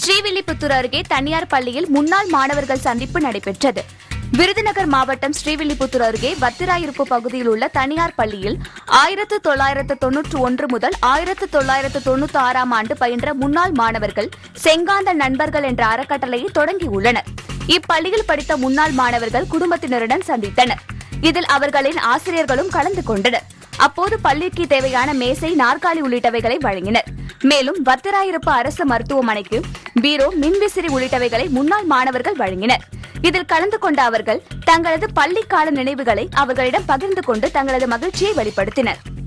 ஸ்ரீவில்லிபுத்தூர் அருகே தனியார் பள்ளியில் முன்னாள் மாணவர்கள் சந்திப்பு நடைபெற்றது விருதுநகர் மாவட்டம் ஸ்ரீவில்லிபுத்தூர் அருகே வத்திராயிருப்பு பகுதியில் உள்ள தனியார் பள்ளியில் ஆயிரத்து தொள்ளாயிரத்து தொன்னூற்று ஒன்று முதல் ஆயிரத்து தொள்ளாயிரத்து தொன்னூத்தி ஆறாம் ஆண்டு பயின்ற முன்னாள் மாணவர்கள் செங்காந்த நண்பர்கள் என்ற அறக்கட்டளையை தொடங்கியுள்ளனர் இப்பள்ளியில் படித்த முன்னாள் மாணவர்கள் குடும்பத்தினருடன் சந்தித்தனர் இதில் அவர்களின் ஆசிரியர்களும் கலந்து கொண்டனர் அப்போது பள்ளிக்கு தேவையான மேசை நாற்காலி உள்ளிட்டவைகளை வழங்கினர் மேலும் வத்திராயிருப்பு அரசு மருத்துவமனைக்கு பீரோ மின்விசிறி உள்ளிட்டவைகளை முன்னாள் மாணவர்கள் வழங்கினர் இதில் கலந்து கொண்ட அவர்கள் தங்களது பள்ளிக்கால நினைவுகளை அவர்களிடம் பகிர்ந்து கொண்டு தங்களது மகிழ்ச்சியை வெளிப்படுத்தினர்